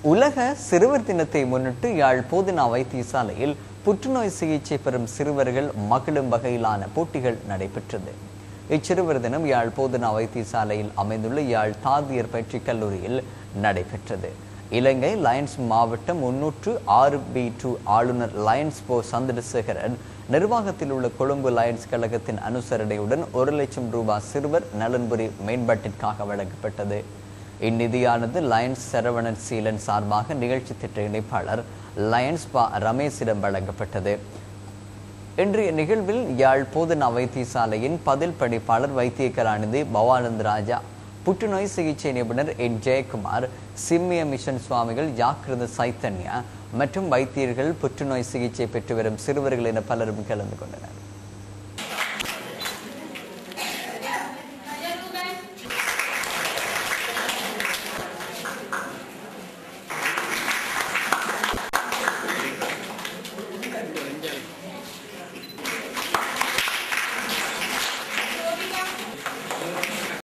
உலக சிறுவர் தினத்தை முன்னிட்டு யாழ் போதனா வைத்தியசாலையில் புற்றுநோய் சிகிச்சை பெறும் சிறுவர்கள் மகிழும் வகையிலான போட்டிகள் நடைபெற்றது இச்சிறுவர் தினம் யாழ் போதனா வைத்தியசாலையில் அமைந்துள்ள யாழ் தாதியர் பயிற்சி கல்லூரியில் நடைபெற்றது இலங்கை லயன்ஸ் மாவட்டம் முன்னூற்று ஆறு பி டூ ஆளுநர் லயன்ஸ் போ சந்திரசேகரன் நிர்வாகத்தில் உள்ள கொழும்பு லயன்ஸ் கழகத்தின் அனுசரணையுடன் ஒரு லட்சம் ரூபாய் சிறுவர் நலன்புரி மேம்பாட்டிற்காக வழங்கப்பட்டது இந்நிதியானது லயன்ஸ் சரவணன் சீலன் சார்பாக நிகழ்ச்சி திட்ட இணைப்பாளர் லயன்ஸ் பா ரமேஷிடம் வழங்கப்பட்டது இன்றைய நிகழ்வில் யாழ் போதனா வைத்தியசாலையின் பதில் பணிப்பாளர் வைத்திய கலாநிதி பவானந்த் ராஜா புற்றுநோய் சிகிச்சை நிபுணர் என் ஜெயக்குமார் சிம்மிய மிஷன் சுவாமிகள் ஜாக்கிரத சைத்தன்யா மற்றும் வைத்தியர்கள் புற்றுநோய் சிகிச்சை பெற்று வரும் சிறுவர்கள் என பலரும் கலந்து கொண்டனர்